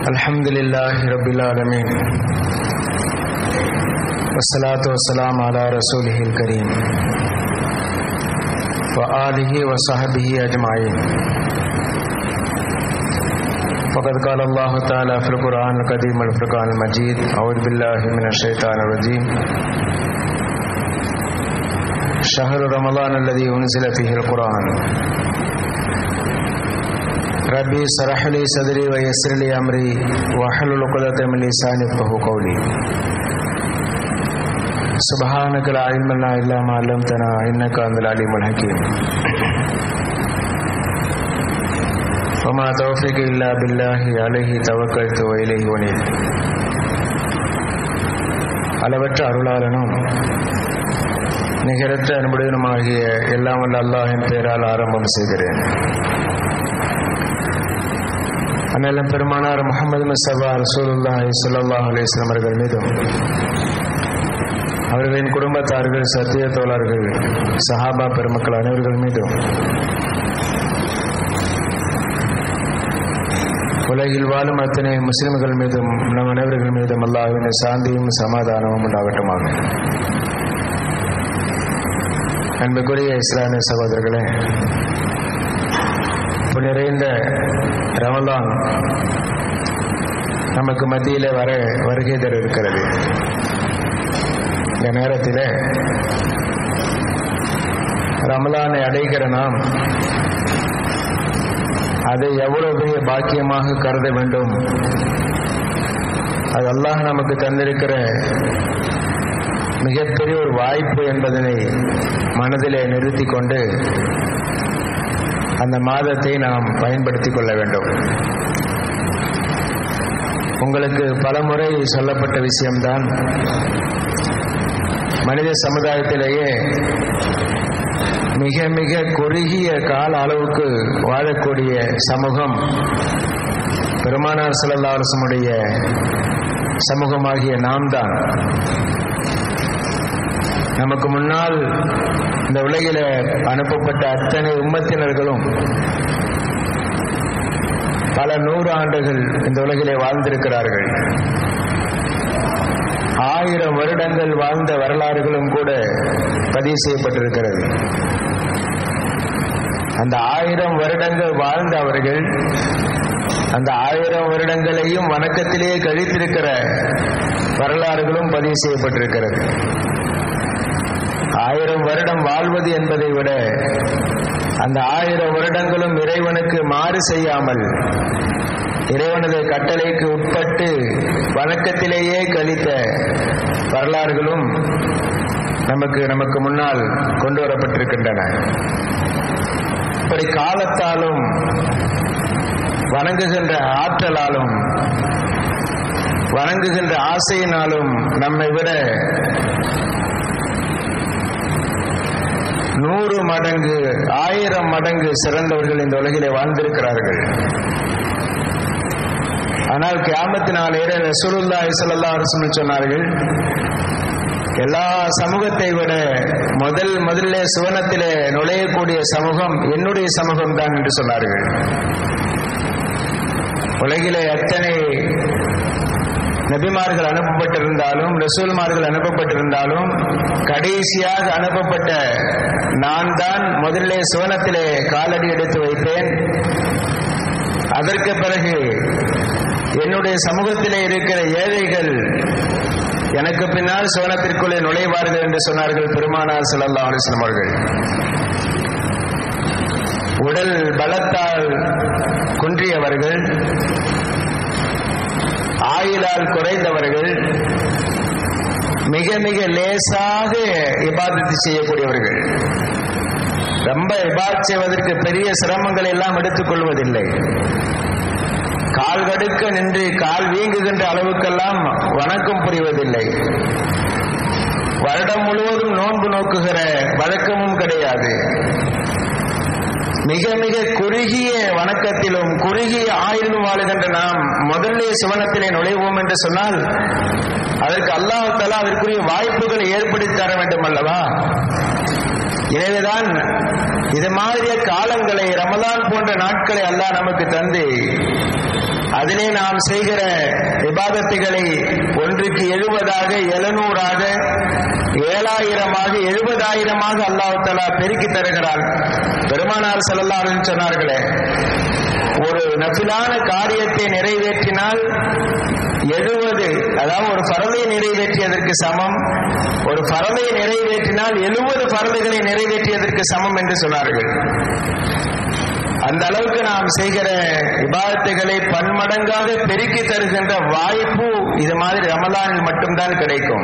الحمد لله رب العالمين والصلاة والسلام على رسوله الكريم وآله وصحبه أجمعين فقد قال الله تعالى في القرآن القديم والفرقان المجيد أعوذ بالله من الشيطان الرجيم شهر رمضان الذي أنزل فيه القرآن ربي اشرح لي صدري ويسر لي أمري واحلل عقدة من لساني يفقهوا قولي سبحانك لا علم لنا إلا ما علمتنا إنك أنت العليم الحكيم وما توفيق إلا بالله عليه توكلت وإليه ونيب அளவற்ற அருளாளனும் நிகரற்ற அன்புடனுமாகிய எல்லாம் வல்ல அல்லாஹின் பெயரால் ஆரம்பம் செய்கிறேன் அண்ணலம் பெருமானார் முகமது முஸ்தபா ரசூலுல்லாஹி ஸல்லல்லாஹு அலைஹி வஸல்லம் அவர்கள் மீதும் அவர்களின் குடும்பத்தார்கள் சத்திய தோழர்கள் சஹாபா பெருமக்கள் அனைவர்கள் மீதும் உலகில் வாழும் அத்தனை முஸ்லிம்கள் மீதும் நம் அனைவர்கள் மீதும் அல்லாஹ்வின் சாந்தியும் சமாதானமும் உண்டாகட்டுமாக அன்புக்குரிய இஸ்லாமிய சகோதரர்களே இப்போ நிறைந்த ரமலான் நமக்கு மத்தியில் வர வருகை தர இருக்கிறது இந்த நேரத்தில் ரமலானை அடைகிற நாம் அதை எவ்வளவு பெரிய பாக்கியமாக கருத வேண்டும் அது அல்லாஹ் நமக்கு தந்திருக்கிற மிகப்பெரிய ஒரு வாய்ப்பு என்பதனை மனதிலே நிறுத்தி கொண்டு அந்த மாதத்தை நாம் பயன்படுத்திக் கொள்ள வேண்டும் உங்களுக்கு பலமுறை சொல்லப்பட்ட விஷயம்தான் மனித சமுதாயத்திலேயே மிக மிக குறுகிய கால அளவுக்கு வாழக்கூடிய சமூகம் பெருமானார் சல்லா அரசனுடைய சமூகமாகிய நாம் தான் நமக்கு முன்னால் இந்த உலகில அனுப்பப்பட்ட அத்தனை உம்மத்தினர்களும் பல நூறு ஆண்டுகள் இந்த உலகிலே வாழ்ந்திருக்கிறார்கள் ஆயிரம் வருடங்கள் வாழ்ந்த வரலாறுகளும் கூட பதிவு செய்யப்பட்டிருக்கிறது அந்த ஆயிரம் வருடங்கள் வாழ்ந்த அவர்கள் அந்த ஆயிரம் வருடங்களையும் வணக்கத்திலேயே கழித்திருக்கிற வரலாறுகளும் பதிவு செய்யப்பட்டிருக்கிறது ஆயிரம் வருடம் வாழ்வது என்பதை விட அந்த ஆயிரம் வருடங்களும் இறைவனுக்கு மாறு செய்யாமல் இறைவனது கட்டளைக்கு உட்பட்டு வழக்கத்திலேயே கழித்த வரலாறுகளும் நமக்கு நமக்கு முன்னால் கொண்டு வரப்பட்டிருக்கின்றன இப்படி காலத்தாலும் வணங்குகின்ற ஆற்றலாலும் வணங்குகின்ற ஆசையினாலும் நம்மை விட நூறு மடங்கு ஆயிரம் மடங்கு சிறந்தவர்கள் இந்த உலகிலே வாழ்ந்திருக்கிறார்கள் ஆனால் கியாமத்தினால் ஏற ரசூலுல்லா இசல்லா அரசு சொன்னார்கள் எல்லா சமூகத்தை விட முதல் முதல்ல சுவனத்திலே நுழையக்கூடிய சமூகம் என்னுடைய சமூகம் தான் என்று சொன்னார்கள் உலகிலே எத்தனை நபிமார்கள் அனுப்பப்பட்டிருந்தாலும் ரசூல்மார்கள் அனுப்பப்பட்டிருந்தாலும் கடைசியாக அனுப்பப்பட்ட நான் தான் முதலிலே சுவனத்திலே காலடி எடுத்து வைத்தேன் அதற்கு பிறகு என்னுடைய சமூகத்திலே இருக்கிற ஏழைகள் எனக்கு பின்னால் சுவனத்திற்குள்ளே நுழைவார்கள் என்று சொன்னார்கள் பெருமானார் சல்லா அலிஸ்லாம் அவர்கள் உடல் பலத்தால் குன்றியவர்கள் ஆயுளால் குறைந்தவர்கள் மிக மிக லேசாக இபாதத்து செய்யக்கூடியவர்கள் ரொம்ப இபாத் செய்வதற்கு பெரிய சிரமங்களை எல்லாம் எடுத்துக் கொள்வதில்லை கால் கடுக்க நின்று கால் வீங்குகின்ற அளவுக்கெல்லாம் வணக்கம் புரிவதில்லை வருடம் முழுவதும் நோன்பு நோக்குகிற வழக்கமும் கிடையாது மிக மிக குறுகிய வணக்கத்திலும் குறுகிய ஆயுளும் வாழுகின்ற நாம் முதல்ல சிவனத்திலே நுழைவோம் என்று சொன்னால் அதற்கு அல்லாஹால அதற்குரிய வாய்ப்புகளை ஏற்படுத்தி தர வேண்டும் அல்லவா எனவேதான் இது மாதிரிய காலங்களை ரமலான் போன்ற நாட்களை அல்லாஹ் நமக்கு தந்து அதிலே நாம் செய்கிற விவாதத்துகளை ஒன்றுக்கு எழுபதாக எழுநூறாக ஏழாயிரமாக எழுபதாயிரமாக அல்லாஹாலா பெருக்கி தருகிறான் பெருமானார் செல்லல்லாருன்னு சொன்னார்களே ஒரு நபிலான காரியத்தை நிறைவேற்றினால் எழுபது அதாவது ஒரு பறவை நிறைவேற்றியதற்கு சமம் ஒரு பறவை நிறைவேற்றினால் எழுபது பறவைகளை நிறைவேற்றியதற்கு சமம் என்று சொன்னார்கள் அந்த அளவுக்கு நாம் செய்கிற விவாதத்துகளை பன்மடங்காக பெருக்கி தருகின்ற வாய்ப்பு இது மாதிரி ரமலானில் மட்டும்தான் கிடைக்கும்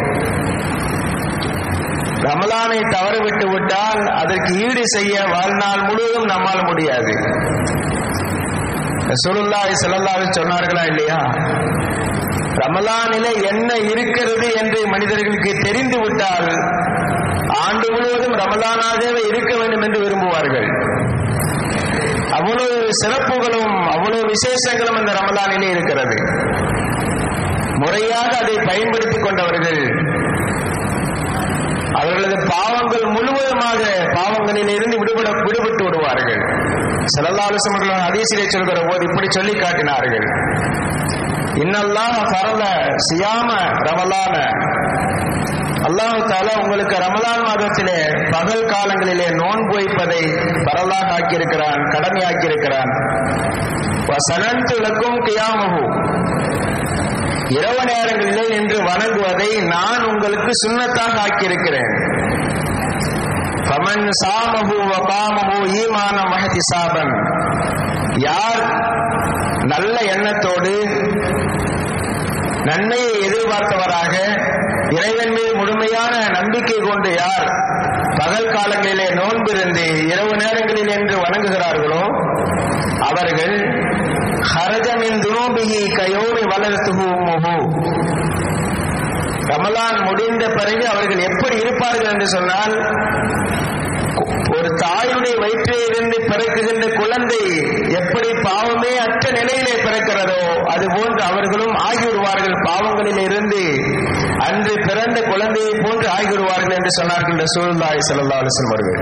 ரமலானை தவறவிட்டு விட்டால் அதற்கு ஈடு செய்ய வாழ்நாள் முழுவதும் நம்மால் முடியாது சுருல்லாய் செல்லல்லாவை சொன்னார்களா இல்லையா ரமலானில என்ன இருக்கிறது என்று மனிதர்களுக்கு தெரிந்து விட்டால் ஆண்டு முழுவதும் ரமலானாகவே இருக்க வேண்டும் என்று விரும்புவார்கள் அவ்வளவு சிறப்புகளும் அவ்வளவு விசேஷங்களும் அந்த ரமலானிலே இருக்கிறது முறையாக அதை பயன்படுத்திக் கொண்டவர்கள் அவர்களது பாவங்கள் முழுவதுமாக பாவங்களில் இருந்து விடுபட விடுபட்டு விடுவார்கள் செல்லல்லாலுசமர்கள் அதிசயிலே சொல்கிற போது இப்படி சொல்லி காட்டினார்கள் இன்னல்லாஹ் பரல சியாம ரமலான அல்லாஹு தாலா உங்களுக்கு ரமலான் மாதத்திலே பகல் காலங்களிலே நோன்பு வைப்பதை பரலாக ஆக்கியிருக்கிறான் கடமையாக்கியிருக்கிறான் சனந்துலக்கும் கியாமகு இரவு நேரங்களிலே நின்று வணங்குவதை நான் உங்களுக்கு சுண்ணத்தாக ஆக்கியிருக்கிறேன் பமன் சாமகு வபாமகு ஈமான மகதி சாபன் யார் நல்ல எண்ணத்தோடு நன்மையை எதிர்பார்த்தவராக இறைவன் மீது முழுமையான நம்பிக்கை கொண்டு யார் பகல் காலங்களிலே நோன்பிருந்து இரவு நேரங்களில் என்று வணங்குகிறார்களோ அவர்கள் ஹரஜமின் துனோபிகி கயோமி வளர்த்துகு முகு ரமலான் முடிந்த பிறகு அவர்கள் எப்படி இருப்பார்கள் என்று சொன்னால் ஒரு தாயுடைய வயிற்றிலிருந்து பிறக்குகின்ற குழந்தை எப்படி பாவமே அற்ற நிலையிலே பிறக்கிறதோ அதுபோன்று அவர்களும் ஆகிவிடுவார்கள் பாவங்களில் இருந்து அன்று பிறந்த குழந்தையை போன்று ஆகிவிடுவார்கள் என்று சொன்னார்கள் ரசூலுல்லாஹி ஸல்லல்லாஹு அலைஹி வஸல்லம் அவர்கள்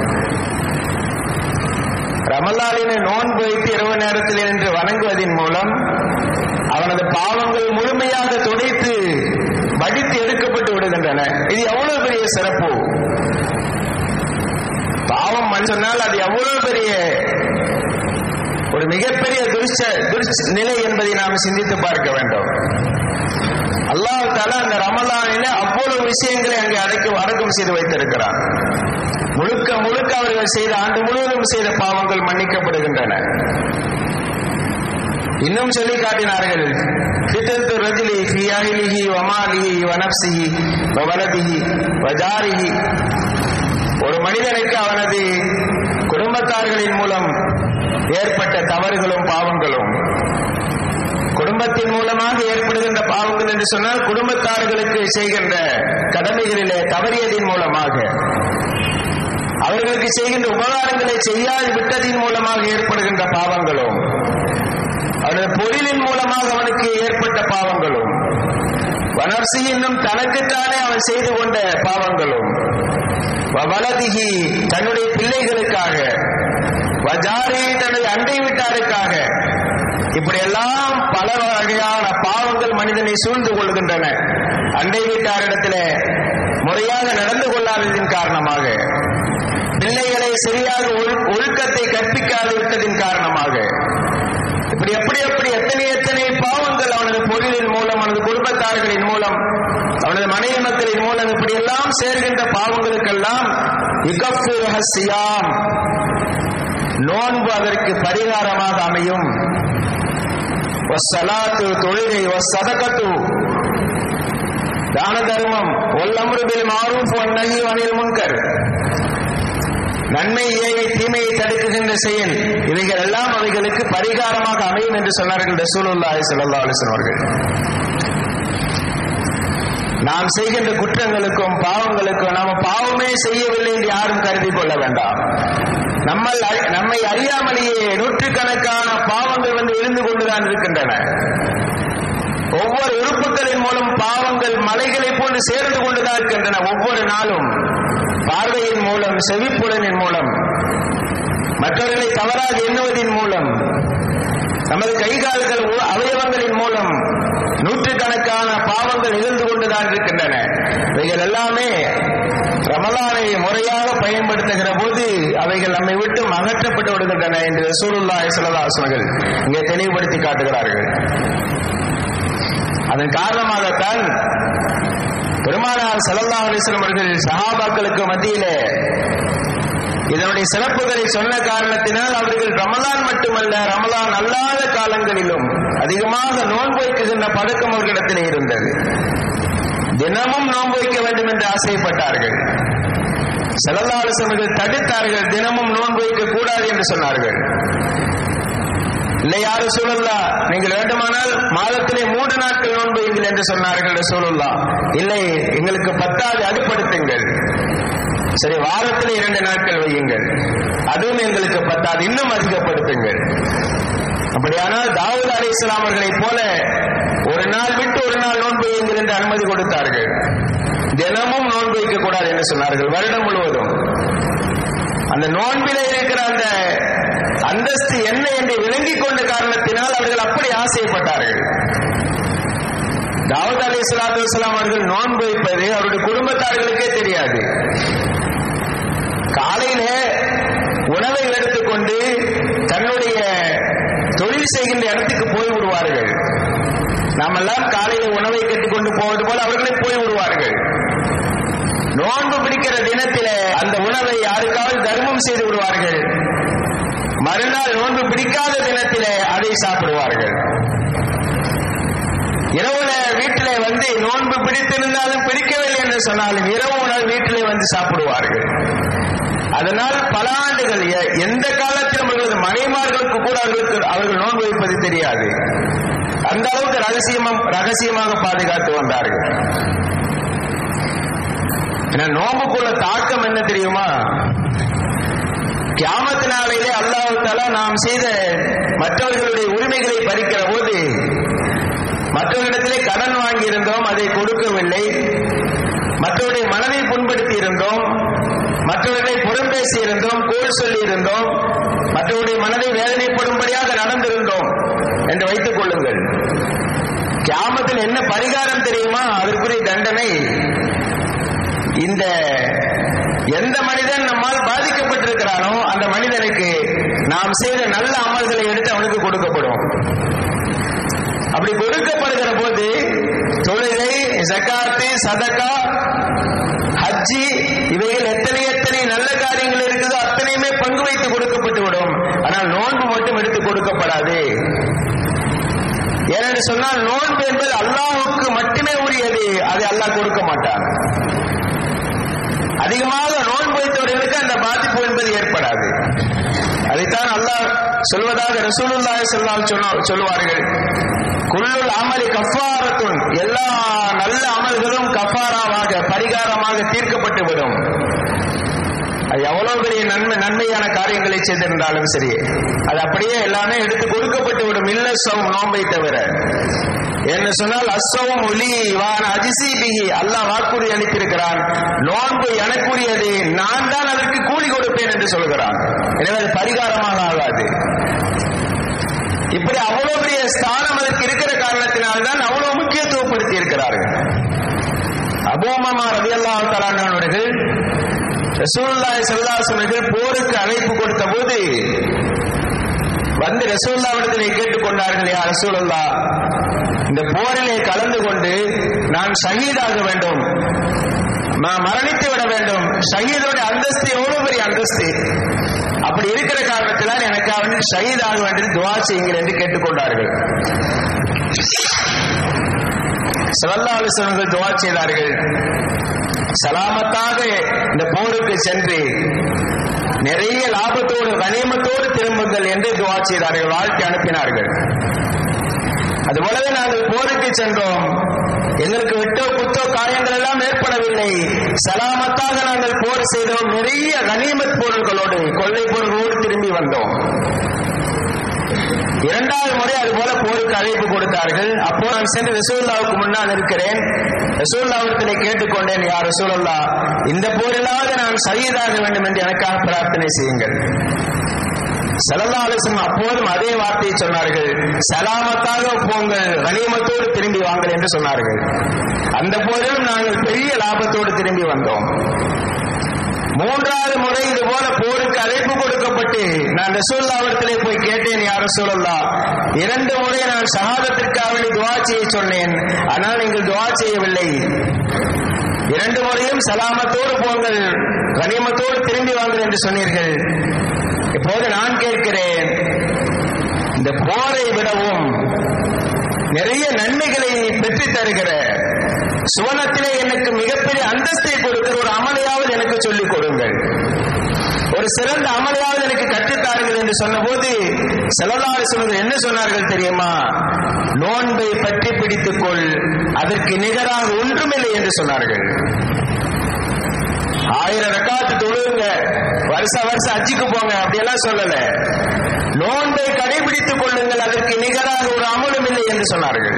ரமலானினை நோன்பு வைத்து இரவு நேரத்தில் நின்று வணங்குவதன் மூலம் அவனது பாவங்கள் முழுமையாக துடைத்து வடித்து எடுக்கப்பட்டு விடுகின்றன இது எவ்வளவு பெரிய சிறப்பு பாவம் மண் சொன்னால் அது எவ்வளவு பெரிய ஒரு மிகப்பெரிய துரிச்ச துரிச்ச நிலை என்பதை நாம் சிந்தித்து பார்க்க வேண்டும் அல்லாஹ் தாலா அந்த ரமலானில அவ்வளவு விஷயங்களை அங்கே அடக்கம் அடக்கம் செய்து வைத்திருக்கிறான் முழுக்க முழுக்க அவர்கள் செய்த ஆண்டு முழுவதும் செய்த பாவங்கள் மன்னிக்கப்படுகின்றன இன்னும் சொல்லி காட்டினார்கள் ஃபித்ரத்து ரஜுலி ஃபி அஹ்லிஹி வ மாலிஹி வ நஃப்ஸிஹி வ வலதிஹி வ ஜாரிஹி ஒரு மனிதனுக்கு அவனது குடும்பத்தார்களின் மூலம் ஏற்பட்ட தவறுகளும் பாவங்களும் குடும்பத்தின் மூலமாக ஏற்படுகின்ற பாவங்கள் என்று சொன்னால் குடும்பத்தார்களுக்கு செய்கின்ற கடமைகளிலே தவறியதின் மூலமாக அவர்களுக்கு செய்கின்ற உபகாரங்களை செய்யாது விட்டதின் மூலமாக ஏற்படுகின்ற பாவங்களும் அவனது பொருளின் மூலமாக அவனுக்கு ஏற்பட்ட பாவங்களும் வனர்சி இன்னும் தனக்குத்தானே அவன் செய்து கொண்ட பாவங்களும் வலதிகி தன்னுடைய பிள்ளைகளுக்காக வஜாரி தன்னுடைய அண்டை வீட்டாருக்காக இப்படியெல்லாம் பல வகையான பாவங்கள் மனிதனை சூழ்ந்து கொள்கின்றன அண்டை வீட்டாரிடத்துல முறையாக நடந்து கொள்ளாததின் காரணமாக பிள்ளைகளை சரியாக ஒழுக்கத்தை கற்பிக்காது விட்டதின் காரணமாக இப்படி எப்படி எப்படி எத்தனை எத்தனை பாவங்கள் அவனது பொருளின் மூலம் அவனது குடும்பத்தார்களின் மூலம் அவனது மனைவி மக்களின் மூலம் இப்படி எல்லாம் சேர்கின்ற பாவங்களுக்கெல்லாம் இகப்பு ரகசியம் நோன்பு அதற்கு பரிகாரமாக அமையும் சலாத்து தொழுகை சதகத்து தான தர்மம் ஒல்லமுருபில் மாரூஃப் ஒன்னகி அனில் முன்கர் நன்மை ஏழை தீமையை தடுக்குகின்ற செயல் இவைகள் எல்லாம் அவைகளுக்கு பரிகாரமாக அமையும் என்று சொன்னார்கள் ரசூலுல்லாஹி ஸல்லல்லாஹு அலைஹி அவர்கள் நாம் செய்கின்ற குற்றங்களுக்கும் பாவங்களுக்கும் நாம பாவமே செய்யவில்லை என்று யாரும் கருதி கொள்ள வேண்டாம் நம்மள் நம்மை அறியாமலேயே நூற்றுக்கணக்கான பாவங்கள் வந்து இருந்து கொண்டுதான் இருக்கின்றன ஒவ்வொரு உறுப்புகளின் மூலம் பாவங்கள் மலைகளை போன்று சேர்ந்து கொண்டுதான் இருக்கின்றன ஒவ்வொரு நாளும் பார்வையின் மூலம் செவிப்புலனின் மூலம் மற்றவர்களை தவறாக எண்ணுவதன் மூலம் நமது கைகால்கள் அவயவங்களின் தான் இருக்கின்றன இவைகள் எல்லாமே ரமலானை முறையாக பயன்படுத்துகிற போது அவைகள் நம்மை விட்டு அகற்றப்பட்டு விடுகின்றன என்று ரசூலுல்லாஹி ஸல்லல்லாஹு அலைஹி வஸல்லம் இங்கே தெளிவுபடுத்தி காட்டுகிறார்கள் அதன் காரணமாகத்தான் பெருமானார் ஸல்லல்லாஹு அலைஹி வஸல்லம் அவர்கள் சஹாபாக்களுக்கு மத்தியிலே இதனுடைய சிறப்புகளை சொன்ன காரணத்தினால் அவர்கள் ரமலான் மட்டுமல்ல ரமலான் அல்லாத காலங்களிலும் அதிகமாக நோன்பு வைக்குகின்ற பழக்கம் அவர்களிடத்திலே இருந்தது தினமும் நோன்பு வைக்க வேண்டும் என்று ஆசைப்பட்டார்கள் செலல்லாலசவர்கள் தடுத்தார்கள் தினமும் நோன்பு வைக்க கூடாது என்று சொன்னார்கள் இல்லை யாரு சூழல்லா நீங்கள் வேண்டுமானால் மாதத்திலே மூன்று நாட்கள் நோன்பு வைங்கள் என்று சொன்னார்கள் சூழல்லா இல்லை எங்களுக்கு பத்தாவது அடுப்படுத்துங்கள் சரி வாரத்தில் இரண்டு நாட்கள் வையுங்கள் அதுவும் எங்களுக்கு பத்தாது இன்னும் அதிகப்படுத்துங்கள் அப்படியானால் தாவூத் அலி இஸ்லாம் அவர்களைப் போல ஒரு நாள் விட்டு ஒரு நாள் நோன்பு வையுங்கள் என்று அனுமதி கொடுத்தார்கள் தினமும் நோன்பு வைக்க கூடாது என்று சொன்னார்கள் வருடம் முழுவதும் அந்த நோன்பில இருக்கிற அந்த அந்தஸ்து என்ன என்று விளங்கிக் கொண்ட காரணத்தினால் அவர்கள் அப்படி ஆசைப்பட்டார்கள் தாவூத் அலி இஸ்லாத்து வலாம் அவர்கள் நோன்பு வைப்பது அவருடைய குடும்பத்தார்களுக்கே தெரியாது காலையில உணவை எடுத்துக்கொண்டு தன்னுடைய தொழில் செய்கின்ற இடத்துக்கு போய் விடுவார்கள் நாமெல்லாம் காலையில உணவை கட்டுக்கொண்டு போவது போல அவர்களே போய் விடுவார்கள் நோன்பு பிடிக்கிற தினத்தில அந்த உணவை யாருக்காவது தர்மம் செய்து விடுவார்கள் மறுநாள் நோன்பு பிடிக்காத தினத்திலே அதை சாப்பிடுவார்கள் இரவுல வீட்டில வந்து நோன்பு பிடித்திருந்தாலும் பிடிக்கவில்லை என்று சொன்னாலும் இரவு உணவு வீட்டிலே வந்து சாப்பிடுவார்கள் அதனால் பல ஆண்டுகள் எந்த காலத்திலும் அவர்களது மனைமார்களுக்கு கூட அவர்களுக்கு அவர்கள் நோன்பு வைப்பது தெரியாது அந்த அளவுக்கு ரகசியமாக ரகசியமாக பாதுகாத்து வந்தார்கள் நோம்புக்குள்ள தாக்கம் என்ன தெரியுமா கியாமத்து நாளையிலே அல்லாஹால நாம் செய்த மற்றவர்களுடைய உரிமைகளை பறிக்கிற போது மற்றவர்களிடத்திலே கடன் வாங்கி இருந்தோம் அதை கொடுக்கவில்லை மற்றவருடைய மனதை புண்படுத்தி இருந்தோம் மற்றவர்களை புறம் பேசி இருந்தோம் கோல் சொல்லி இருந்தோம் மற்றவருடைய மனதை வேதனைப்படும்படியாக நடந்திருந்தோம் என்று வைத்துக் கொள்ளுங்கள் கியாமத்தில் என்ன பரிகாரம் தெரியுமா அதற்குரிய தண்டனை இந்த எந்த மனிதன் நம்மால் பாதிக்கப்பட்டிருக்கிறானோ அந்த மனிதனுக்கு நாம் செய்த நல்ல அமல்களை எடுத்து அவனுக்கு கொடுக்கப்படும் அப்படி கொடுக்கப்படுகிற போது தொழுகை ஜக்காத்து சதக்கா ஹஜ்ஜி இவைகள் எத்தனை எத்தனை நல்ல காரியங்கள் இருக்குதோ அத்தனையுமே பங்கு வைத்து கொடுக்கப்பட்டு விடும் ஆனால் நோன்பு மட்டும் எடுத்து கொடுக்கப்படாது ஏனென்று சொன்னால் நோன்பு என்பது அல்லாஹுக்கு மட்டுமே உரியது அதை அல்லாஹ் கொடுக்க மாட்டான் அதிகமாக நோன்பு வைத்தவர்களுக்கு அந்த பாதிப்பு என்பது ஏற்படாது அதைத்தான் அல்லாஹ் சொல்வதாக ரசூலுல்லாஹி சொன்னால் சொல்லுவார்கள் குல்லுல் அமலி கஃபாரத்துன் எல்லா நல்ல அமல்களும் கஃபாராவாக பரிகாரமாக தீர்க்கப்பட்டு விடும் அது எவ்வளவு பெரிய நன்மை நன்மையான காரியங்களை செய்திருந்தாலும் சரி அது அப்படியே எல்லாமே எடுத்து கொடுக்கப்பட்டு விடும் இல்ல சவும் நோம்பை தவிர என்ன சொன்னால் அசவும் ஒலி வான அஜிசி பிகி அல்லாஹ் வாக்குறுதி அளித்திருக்கிறான் நோன்பு எனக்குரியது நான் தான் அதற்கு கூலி கொடுப்பேன் என்று சொல்கிறான் எனவே அது பரிகாரமாக ஆகாது இப்படி அவ்வளவு பெரிய ஸ்தானம் அதற்கு இருக்கிற காரணத்தினால்தான் அவ்வளவு முக்கியத்துவப்படுத்தி இருக்கிறார்கள் அபோமமா ரவி அல்லா தலானவர்கள் ரசூல்லாய் செல்லாசனர்கள் போருக்கு அழைப்பு கொடுத்த போது வந்து ரசூல்லாவிடத்திலே கேட்டுக்கொண்டார்கள் யா ரசூலல்லா இந்த போரிலே கலந்து கொண்டு நான் ஷஹீதாக வேண்டும் நான் மரணித்து விட வேண்டும் ஷஹீதோட அந்தஸ்து எவ்வளவு பெரிய அந்தஸ்து அப்படி இருக்கிற காரணத்தினால் எனக்கு அவன் ஷஹீதாக வேண்டும் துவா செய்யுங்கள் என்று கேட்டுக்கொண்டார்கள் சல்லா அலிஸ்வர்கள் துவா செய்தார்கள் சலாமத்தாக இந்த போருக்கு சென்று நிறைய லாபத்தோடு கனிமத்தோடு திரும்புங்கள் என்று துவா செய்தார்கள் வாழ்க்கை அனுப்பினார்கள் அதுபோலவே நாங்கள் போருக்கு சென்றோம் எங்களுக்கு விட்டோ குத்தோ காயங்கள் எல்லாம் ஏற்படவில்லை சலாமத்தாக நாங்கள் போர் செய்தோம் நிறைய கனிமத் பொருட்களோடு கொள்ளை பொருள்களோடு திரும்பி வந்தோம் இரண்டாவது முறை அது போல போருக்கு அழைப்பு கொடுத்தார்கள் அப்போ நான் சென்று ரசூல்லாவுக்கு முன்னால் இருக்கிறேன் ரசூல்லாவிடத்திலே கேட்டுக்கொண்டேன் யார் ரசூலல்லா இந்த போரிலாவது நான் சகிதாக வேண்டும் என்று எனக்காக பிரார்த்தனை செய்யுங்கள் செலவாலசம் அப்போதும் அதே வார்த்தையை சொன்னார்கள் சலாமத்தாக போங்கள் கனிமத்தோடு திரும்பி வாங்கள் என்று சொன்னார்கள் அந்த போதிலும் நாங்கள் பெரிய லாபத்தோடு திரும்பி வந்தோம் மூன்றாவது முறை இது போல போருக்கு அழைப்பு கொடுக்கப்பட்டு நான் ரசூல்லாவிடத்திலே போய் கேட்டேன் யார் ரசூலல்லா இரண்டு முறை நான் சகாதத்திற்காக வேண்டி துவா செய்ய சொன்னேன் ஆனால் நீங்கள் துவா செய்யவில்லை இரண்டு முறையும் சலாமத்தோடு போங்கள் கனிமத்தோடு திரும்பி வாங்கள் என்று சொன்னீர்கள் இப்போது நான் கேட்கிறேன் இந்த போரை விடவும் நிறைய நன்மைகளை பெற்று தருகிற சுவனத்திலே எனக்கு மிகப்பெரிய அந்தஸ்தை கொடுக்கிற ஒரு அமலையாவது எனக்கு சொல்லிக் கொடுங்கள் ஒரு சிறந்த அமலையாவது எனக்கு கற்றுத்தாருங்கள் என்று சொன்னபோது செலவாறு சொன்னது என்ன சொன்னார்கள் தெரியுமா நோன்பை பற்றி பிடித்துக் கொள் அதற்கு நிகராக ஒன்றுமில்லை என்று சொன்னார்கள் ஆயிரம் ரக்காத்து தொழுவுங்க வருஷ வருஷம் அஜிக்கு போங்க அப்படியெல்லாம் சொல்லல நோன்பை கடைபிடித்துக் கொள்ளுங்கள் அதற்கு நிகராக ஒரு அமலும் இல்லை என்று சொன்னார்கள்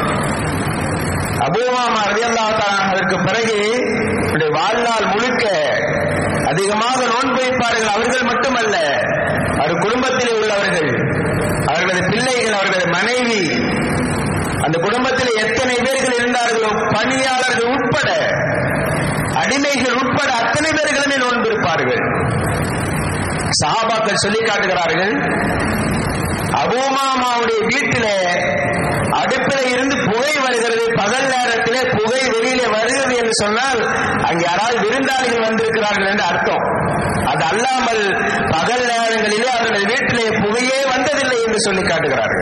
அபூமாமா ரதியல்லாத்தான் அதற்கு பிறகு வாழ்நாள் முழுக்க அதிகமாக நோன்பு வைப்பார்கள் அவர்கள் மட்டுமல்ல அவர் குடும்பத்திலே உள்ளவர்கள் அவர்களது பிள்ளைகள் அவர்களது மனைவி அந்த குடும்பத்தில் எத்தனை பேர்கள் இருந்தார்களோ பணியாளர்கள் உட்பட அடிமைகள் உட்பட அத்தனை பேர்களுமே நோன்பு இருப்பார்கள் சஹாபாக்கள் சொல்லி காட்டுகிறார்கள் அபூமாமாவுடைய வீட்டிலே அடுப்பில இருந்து புகை வருகிறது பகல் நேரத்திலே புகை வெளியில வருகிறது என்று சொன்னால் அங்கே யாராவது விருந்தாளிகள் வந்திருக்கிறார்கள் என்று அர்த்தம் அது அல்லாமல் பகல் நேரங்களிலே அவர்கள் வீட்டிலே புகையே வந்ததில்லை என்று சொல்லி காட்டுகிறார்கள்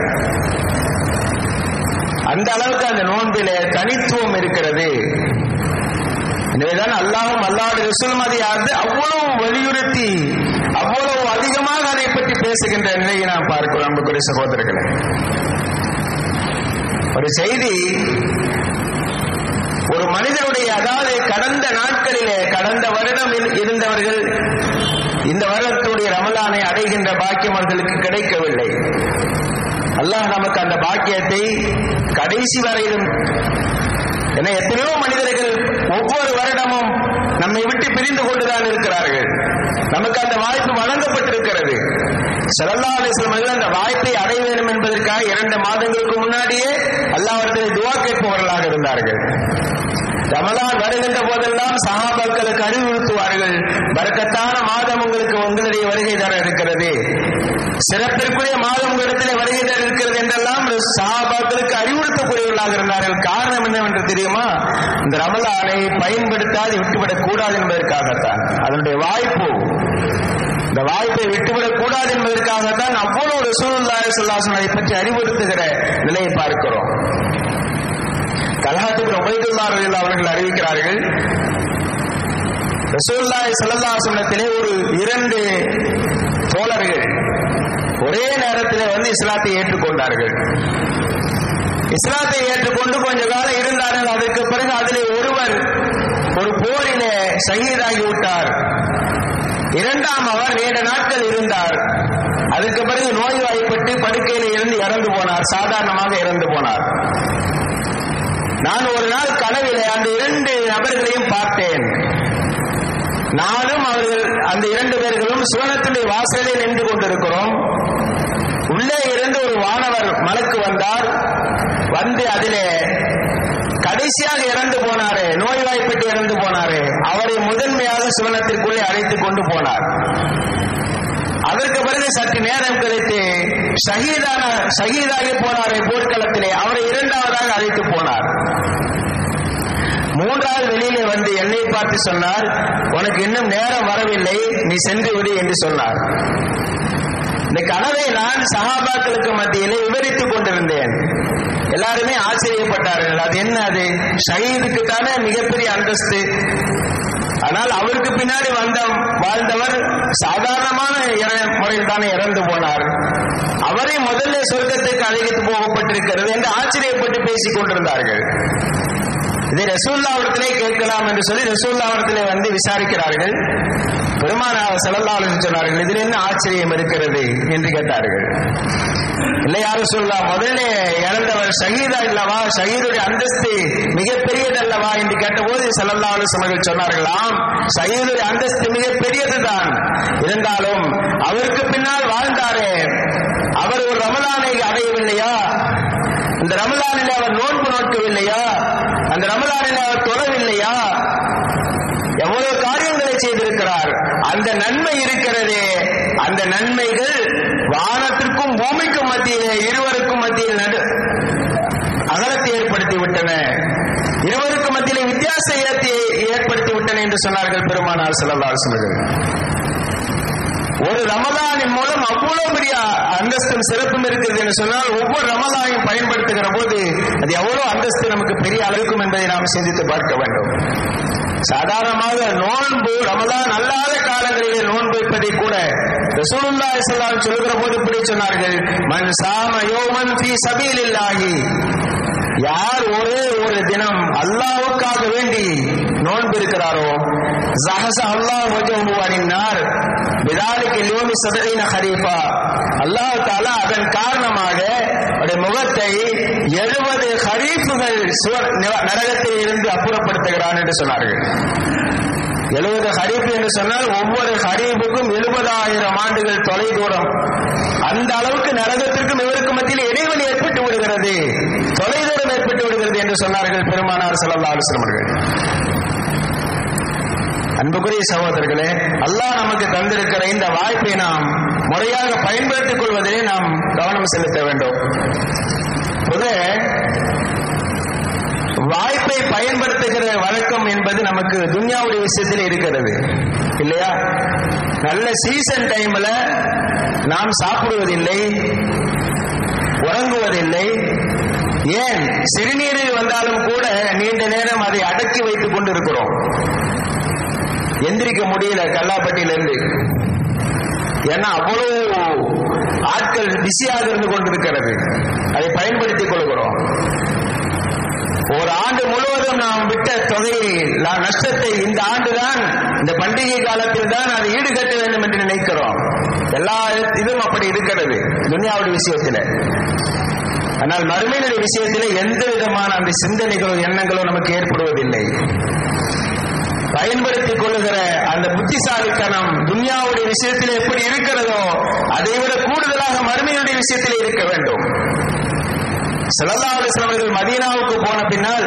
அந்த அளவுக்கு அந்த நோன்பிலே தனித்துவம் இருக்கிறது எனவேதான் அல்லாஹும் அல்லாஹ் ரசூலும் அதை அவ்வளவு வலியுறுத்தி அவ்வளவு அதிகமாக அதை பற்றி பேசுகின்ற நிலையை நாம் பார்க்கிறோம் அன்புக்குரிய சகோதரர்களே ஒரு செய்தி ஒரு மனிதனுடைய அதாவது கடந்த நாட்களிலே கடந்த வருடம் இருந்தவர்கள் இந்த வருடத்துடைய ரமலானை அடைகின்ற பாக்கியம் அவர்களுக்கு கிடைக்கவில்லை அல்லாஹ் நமக்கு அந்த பாக்கியத்தை கடைசி வரையிலும் என எத்தனையோ மனிதர்கள் ஒவ்வொரு வருடமும் நம்மை விட்டு பிரிந்து கொண்டுதான் இருக்கிறார்கள் நமக்கு அந்த வாய்ப்பு வழங்கப்பட்டிருக்கிறது செல்லல்லா அலிஸ்லமர்கள் அந்த வாய்ப்பை அடைய வேண்டும் என்பதற்காக இரண்டு மாதங்களுக்கு முன்னாடியே அல்லாவிடத்தில் துவா கேட்பவர்களாக இருந்தார்கள் ரமலான் வருகின்ற போதெல்லாம் சகாபாக்களுக்கு அறிவுறுத்துவார்கள் பறக்கத்தான மாதம் உங்களுக்கு உங்களுடைய வருகை தர இருக்கிறது சிறப்பிற்குரிய மாதம் உங்களிடத்திலே வருகை தர இருக்கிறது என்றெல்லாம் சகாபாக்களுக்கு அறிவுறுத்தக்கூடியவர்களாக இருந்தார்கள் காரணம் என்னவென்று தெரியுமா இந்த ரமலானை பயன்படுத்தாது விட்டுவிடக் கூடாது என்பதற்காகத்தான் அதனுடைய வாய்ப்பு இந்த வாய்ப்பை விட்டுவிடக் கூடாது என்பதற்காகத்தான் அவ்வளவு ரசூலுல்லாஹி ஸல்லல்லாஹு அதை பற்றி அறிவுறுத்துகிற நிலையை பார்க்கிறோம் கல்ஹாத்துக்கு உபைதுல்லா ரலியல்லாஹு அவர்கள் அறிவிக்கிறார்கள் ரசூலுல்லாஹி ஸல்லல்லாஹு அலைஹி ஒரு இரண்டு தோழர்கள் ஒரே நேரத்தில் வந்து இஸ்லாத்தை ஏற்றுக்கொண்டார்கள் இஸ்லாத்தை ஏற்றுக்கொண்டு கொஞ்ச காலம் இருந்தார்கள் அதற்கு பிறகு அதிலே ஒருவர் ஒரு போரிலே சகிதாகி விட்டார் இரண்டாம் அவர் நீண்ட நாட்கள் இருந்தார் அதுக்கு பிறகு நோய்வாய்ப்பட்டு படுக்கையில் இருந்து இறந்து போனார் சாதாரணமாக இறந்து போனார் நான் ஒரு நாள் கனவிலே அந்த இரண்டு நபர்களையும் பார்த்தேன் நானும் அவர்கள் அந்த இரண்டு பேர்களும் சுவனத்தினுடைய வாசலில் நின்று கொண்டிருக்கிறோம் உள்ளே இருந்து ஒரு வானவர் மலக்கு வந்தார் வந்து அதிலே கடைசியாக இறந்து போனாரே நோய்வாய்ப்பட்டு இறந்து போனாரே அவரை முதன்மையாக சுவனத்திற்குள்ளே அழைத்துக் கொண்டு போனார் அதற்கு பிறகு சற்று நேரம் கழித்து ஷஹீதான ஷஹீதாகி போனாரே போர்க்களத்திலே அவரை இரண்டாவதாக அழைத்து போனார் மூன்றாவது வெளியிலே வந்து என்னை பார்த்து சொன்னார் உனக்கு இன்னும் நேரம் வரவில்லை நீ சென்று விடு என்று சொன்னார் இந்த கனவை நான் சகாபாக்களுக்கு மத்தியிலே விவரித்துக் கொண்டிருந்தேன் எல்லாருமே ஆச்சரியப்பட்டார்கள் அது என்ன அது ஷஹீதுக்கு தானே மிகப்பெரிய அந்தஸ்து ஆனால் அவருக்கு பின்னாடி வந்த வாழ்ந்தவர் சாதாரணமான முறையில் தானே இறந்து போனார் அவரை முதல்ல சொர்க்கத்துக்கு அழைத்து போகப்பட்டிருக்கிறது என்று ஆச்சரியப்பட்டு பேசிக் கொண்டிருந்தார்கள் இதை ரசூல்லாவிடத்திலே கேட்கலாம் என்று சொல்லி ரசூல்லாவிடத்திலே வந்து விசாரிக்கிறார்கள் பெருமானார் செல்லல்லாலும் சொன்னார்கள் இதில் என்ன ஆச்சரியம் இருக்கிறது என்று கேட்டார்கள் இல்லை யாரும் சொல்லலாம் முதல்ல இறந்தவர் ஷஹீதா இல்லவா ஷஹீதுடைய அந்தஸ்து மிகப்பெரியது அல்லவா என்று கேட்டபோது செல்லல்லாலும் அவர்கள் சொன்னார்களாம் ஷஹீதுடைய அந்தஸ்து மிக பெரியதுதான் இருந்தாலும் அவருக்கு பின்னால் வாழ்ந்தாரே அவர் ஒரு ரமலானை அடையவில்லையா அந்த ரமலானில் அவர் நோன்பு நோக்கவில்லையா அந்த ரமலானில் அவர் தொழவில்லையா எவ்வளவு காரியங்களை செய்திருக்கிறார் அந்த நன்மை இருக்கிறதே அந்த நன்மைகள் வானத்திற்கும் பூமிக்கும் மத்தியிலே இருவருக்கும் மத்தியில் நடு அகலத்தை ஏற்படுத்தி விட்டன இருவருக்கும் மத்தியிலே வித்தியாசத்தை ஏற்படுத்தி விட்டன என்று சொன்னார்கள் பெருமானார் செல்லல்லார் சொன்னார்கள் ஒரு ரமலானின் மூலம் அவ்வளவு பெரிய அந்தஸ்தும் சிறப்பும் இருக்குது என்று சொன்னால் ஒவ்வொரு ரமலானையும் பயன்படுத்துகிற போது அது எவ்வளவு அந்தஸ்து நமக்கு பெரிய அளவுக்கும் என்பதை நாம் சிந்தித்து பார்க்க வேண்டும் சாதாரணமாக நோன்பு ரமலான் அல்லாத காலங்களிலே நோன்பு வைப்பதை கூட ரசூலுல்லா இஸ்லாம் சொல்கிற போது இப்படி சொன்னார்கள் மன் சாம யோமன் ஃபி சபீலில்லாஹி யார் ஒரே ஒரு தினம் அல்லாவுக்காக வேண்டி நோன்பு இருக்கிறாரோ ஜஹச அல்லாஹ் வஜஹு அனின்னார் பிதாலிக்கு லியோமி சதரீன ஹரீஃபா அல்லாஹ் தாலா அதன் காரணமாக அவருடைய முகத்தை எழுபது ஹரீஃபுகள் சுவர் நரகத்தில் இருந்து அப்புறப்படுத்துகிறான் என்று சொன்னார்கள் எழுபது ஹரீஃப் என்று சொன்னால் ஒவ்வொரு ஹரீஃபுக்கும் எழுபதாயிரம் ஆண்டுகள் தொலை தூரம் அந்த அளவுக்கு நரகத்திற்கும் இவருக்கும் மத்தியில் இடைவெளி ஏற்பட்டு விடுகிறது தொலை தூரம் ஏற்பட்டு விடுகிறது என்று சொன்னார்கள் பெருமானார் செல்லல்லா அவர்கள் அன்புக்குரிய சகோதரர்களே அல்லாஹ் நமக்கு தந்திருக்கிற இந்த வாய்ப்பை நாம் முறையாக பயன்படுத்திக் கொள்வதிலே நாம் கவனம் செலுத்த வேண்டும் பொது வாய்ப்பை பயன்படுத்துகிற வழக்கம் என்பது நமக்கு துன்யாவுடைய விஷயத்தில் இருக்கிறது இல்லையா நல்ல சீசன் டைம்ல நாம் சாப்பிடுவதில்லை உறங்குவதில்லை ஏன் சிறுநீரில் வந்தாலும் கூட நீண்ட நேரம் அதை அடக்கி வைத்துக் கொண்டிருக்கிறோம் எந்திரிக்க முடியல கல்லாப்பட்டியிலிருந்து ஏன்னா அவ்வளவு ஆட்கள் பிஸியாக இருந்து கொண்டிருக்கிறது அதை பயன்படுத்திக் கொள்கிறோம் ஒரு ஆண்டு முழுவதும் நாம் விட்ட தொகையை நஷ்டத்தை இந்த ஆண்டுதான் இந்த பண்டிகை காலத்தில் தான் அதை ஈடுகட்ட வேண்டும் என்று நினைக்கிறோம் எல்லா இதுவும் அப்படி இருக்கிறது துனியாவுடைய விஷயத்தில் ஆனால் மறுமையினுடைய விஷயத்தில் எந்த விதமான அந்த சிந்தனைகளோ எண்ணங்களோ நமக்கு ஏற்படுவதில்லை பயன்படுத்திக் கொள்ளுகிற அந்த புத்திசாலித்தனம் துன்யாவுடைய விஷயத்தில் எப்படி இருக்கிறதோ அதை விட கூடுதலாக மறுமையுடைய விஷயத்தில் இருக்க வேண்டும் சல்லா அலிஸ்லாம் அவர்கள் மதீனாவுக்கு போன பின்னால்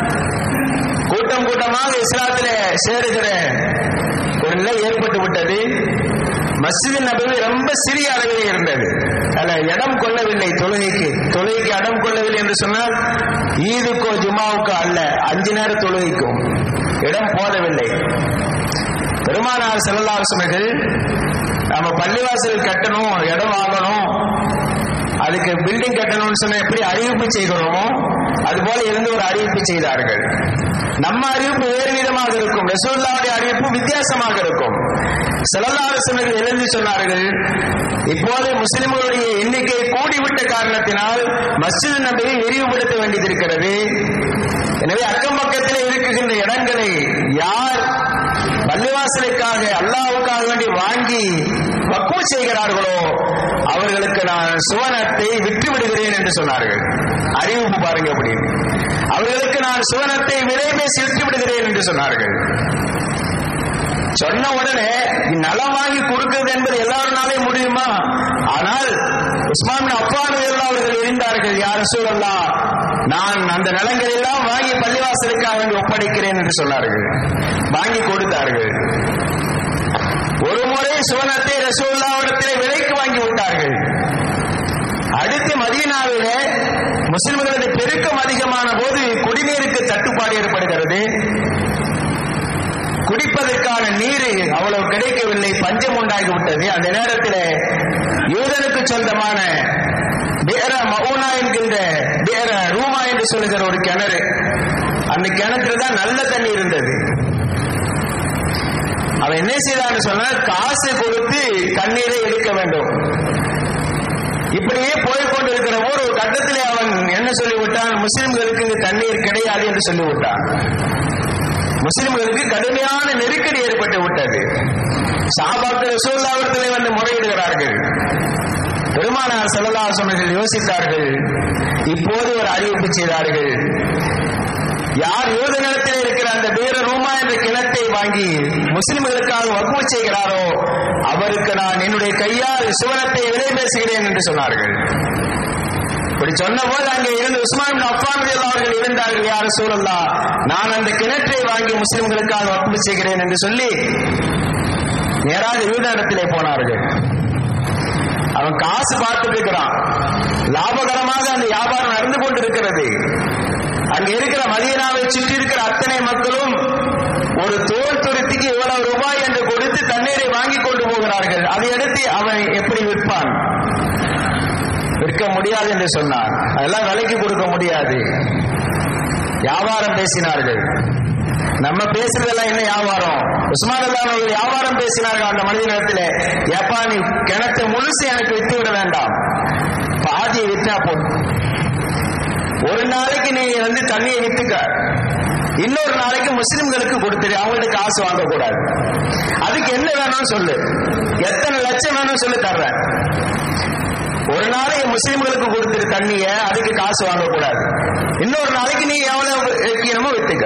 கூட்டம் கூட்டமாக இஸ்லாத்திலே சேருகிற ஒரு நிலை ஏற்பட்டு விட்டது மஸ்ஜித் நபவி ரொம்ப சிறிய அளவில் இருந்தது அதுல இடம் கொள்ளவில்லை தொழுகைக்கு தொழுகைக்கு இடம் கொள்ளவில்லை என்று சொன்னால் ஈதுக்கோ ஜுமாவுக்கோ அல்ல அஞ்சு நேர தொழுகைக்கும் இடம் போதவில்லை பெருமானார் செல்லல்லாசனர்கள் நம்ம பள்ளிவாசல் கட்டணும் இடம் வாங்கணும் அதுக்கு பில்டிங் கட்டணும்னு சொன்ன எப்படி அறிவிப்பு செய்கிறோமோ அது போல இருந்து ஒரு அறிவிப்பு செய்தார்கள் நம்ம அறிவிப்பு வேறு விதமாக இருக்கும் ரசூல்லாவுடைய அறிவிப்பு வித்தியாசமாக இருக்கும் செல்லல்லாரசனர்கள் எழுந்து சொன்னார்கள் இப்போது முஸ்லிம்களுடைய எண்ணிக்கை கூடிவிட்ட காரணத்தினால் மஸ்ஜித் நபியை விரிவுபடுத்த வேண்டியது இருக்கிறது எனவே அக்கம் பக்கத்தில் இருக்குகின்ற இடங்களை யார் பள்ளிவாசலுக்காக அல்லாவுக்காக வேண்டி வாங்கி பக்குவ செய்கிறார்களோ அவர்களுக்கு நான் சுவனத்தை விட்டு விடுகிறேன் என்று சொன்னார்கள் அறிவிப்பு பாருங்க அப்படி அவர்களுக்கு நான் சுவனத்தை விலை பேசி விட்டு விடுகிறேன் என்று சொன்னார்கள் சொன்ன உடனே நலம் வாங்கி கொடுக்கிறது என்பது எல்லாருனாலே முடியுமா ஆனால் உஸ்மான் அப்பான் அவர்கள் இருந்தார்கள் யார் சூழல்லா நான் அந்த நிலங்கள் எல்லாம் வாங்கி பள்ளிவாசலுக்காக வேண்டி ஒப்படைக்கிறேன் என்று சொன்னார்கள் வாங்கி கொடுத்தார்கள் ஒரு முறை சுவனத்தை ரசூல்லாவிடத்திலே விலைக்கு வாங்கி விட்டார்கள் அடுத்து மதீனாவிலே முஸ்லிம்களது பெருக்கம் அதிகமான போது குடிநீருக்கு தட்டுப்பாடு ஏற்படுகிறது குடிப்பதற்கான நீர் அவ்வளவு கிடைக்கவில்லை பஞ்சம் உண்டாகிவிட்டது அந்த நேரத்தில் யூதனுக்கு சொந்தமான பேர மவுனா என்கின்ற பேர ரூமா என்று சொல்லுகிற ஒரு கிணறு அந்த கிணத்துல தான் நல்ல தண்ணி இருந்தது அவன் என்ன செய்தான்னு சொன்னால் காசு கொடுத்து தண்ணீரை எடுக்க வேண்டும் இப்படியே போய்கொண்டிருக்கிற போது ஒரு கட்டத்திலே அவன் என்ன சொல்லிவிட்டான் முஸ்லிம்களுக்கு இங்கு தண்ணீர் கிடையாது என்று சொல்லிவிட்டான் முஸ்லிம்களுக்கு கடுமையான நெருக்கடி ஏற்பட்டு விட்டது சாபாக்கள் ரசூல்லாவிடத்திலே வந்து முறையிடுகிறார்கள் பெருமானார் செல்லல்லாசனர்கள் யோசித்தார்கள் இப்போது ஒரு அறிவிப்பு செய்தார்கள் யார் யூத நிலத்தில் இருக்கிற அந்த வீர ரூமா என்ற கிணத்தை வாங்கி முஸ்லிம்களுக்காக வகுப்பு செய்கிறாரோ அவருக்கு நான் என்னுடைய கையால் சுவனத்தை விலை பேசுகிறேன் என்று சொன்னார்கள் இப்படி சொன்ன போது அங்கே இருந்து உஸ்மான் அப்பான் அவர்கள் இருந்தார்கள் யார் சூழல்லா நான் அந்த கிணற்றை வாங்கி முஸ்லிம்களுக்காக வகுப்பு செய்கிறேன் என்று சொல்லி நேராக யூத இடத்திலே போனார்கள் அவன் காசு பார்த்துட்டு இருக்கிறான் லாபகரமாக அந்த வியாபாரம் நடந்து கொண்டிருக்கிறது அங்க இருக்கிற மதீனாவை சுற்றி இருக்கிற அத்தனை மக்களும் ஒரு தோல் துருத்திக்கு இவ்வளவு ரூபாய் என்று கொடுத்து தண்ணீரை வாங்கி கொண்டு போகிறார்கள் அதை எடுத்து அவன் எப்படி விற்பான் விற்க முடியாது என்று சொன்னான் அதெல்லாம் விலைக்கு கொடுக்க முடியாது வியாபாரம் பேசினார்கள் நம்ம பேசுறதெல்லாம் என்ன வியாபாரம் உஸ்மான் அல்லா அவர்கள் வியாபாரம் பேசினார்கள் அந்த மனித நேரத்தில் ஏப்பா நீ கிணத்தை முழுசு எனக்கு வித்து விட வேண்டாம் பாதியை வித்தா போதும் ஒரு நாளைக்கு நீ வந்து தண்ணியை வித்துக்க இன்னொரு நாளைக்கு முஸ்லிம்களுக்கு கொடுத்துரு அவங்கள்ட்ட காசு வாங்கக்கூடாது அதுக்கு என்ன வேணும்னு சொல்லு எத்தனை லட்சம் வேணும் சொல்லி தர்றேன் ஒரு நாளைக்கு முஸ்லிம்களுக்கு கொடுத்துரு தண்ணிய அதுக்கு காசு வாங்கக்கூடாது இன்னொரு நாளைக்கு நீ எவ்வளவு வைக்கணுமோ வித்துக்க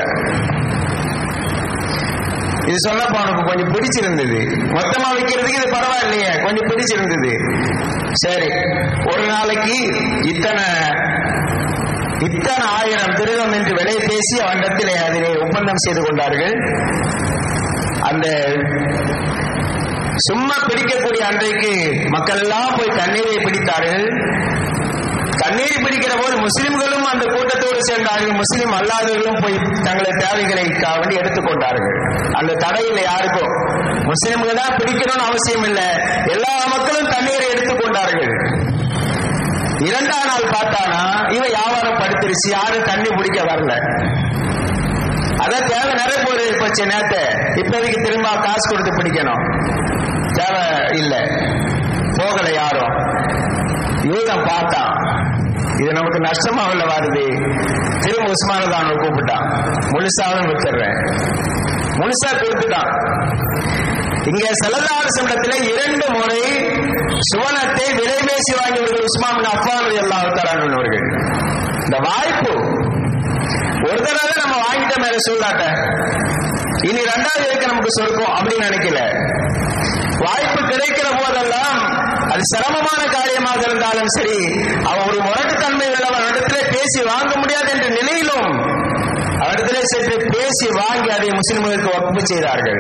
இது சொன்னப்ப அவனுக்கு கொஞ்சம் பிடிச்சிருந்தது மொத்தமா வைக்கிறதுக்கு இது பரவாயில்லையே கொஞ்சம் பிடிச்சிருந்தது சரி ஒரு நாளைக்கு இத்தனை இத்தனை ஆயிரம் திருகம் என்று விலை பேசி அவனிடத்திலே அதனை ஒப்பந்தம் செய்து கொண்டார்கள் அந்த சும்மா பிடிக்கக்கூடிய அன்றைக்கு மக்கள் எல்லாம் போய் தண்ணீரை பிடித்தார்கள் தண்ணீர் பிடிக்கிற போது முஸ்லிம்களும் அந்த கூட்டத்தோடு சேர்ந்தார்கள் முஸ்லிம் அல்லாதவர்களும் போய் தங்களை தேவைகளை வேண்டி எடுத்துக்கொண்டார்கள் அந்த தடையில் யாருக்கும் முஸ்லிம்கள் தான் பிடிக்கணும்னு அவசியம் இல்லை எல்லா மக்களும் தண்ணீரை எடுத்துக்கொண்டார்கள் இரண்டாம் நாள் பார்த்தானா இவன் வியாபாரம் படுத்துருச்சு யாரும் தண்ணி பிடிக்க வரல அதான் தேவை நிறைய போது போச்சு நேத்த இப்போதைக்கு திரும்ப காசு கொடுத்து பிடிக்கணும் தேவை இல்லை போகல யாரும் யூதம் பார்த்தான் இது நமக்கு நஷ்டமாகல வருது திரும்ப உஸ்மானதான் கூப்பிட்டான் முழுசாவும் வித்துறேன் முழுசா கொடுத்துட்டான் இங்க செலதாறு சம்பளத்தில் இரண்டு முறை சுவனத்தை விலை பேசி வாங்கியவர்கள் உஸ்மான் அஃபான் எல்லாத்தார்கள் இந்த வாய்ப்பு ஒரு தடவை நம்ம வாங்கிட்ட மேல சொல்லாட்ட இனி ரெண்டாவது இருக்க நமக்கு சொர்க்கம் அப்படின்னு நினைக்கல வாய்ப்பு கிடைக்கிற போதெல்லாம் அது சிரமமான காரியமாக இருந்தாலும் சரி அவன் ஒரு முரட்டுத்தன்மை உள்ளவன் இடத்துல பேசி வாங்க முடியாது என்ற நிலையிலும் அவரிடத்திலே சென்று பேசி வாங்கி அதை முஸ்லிம்களுக்கு ஒப்பு செய்தார்கள்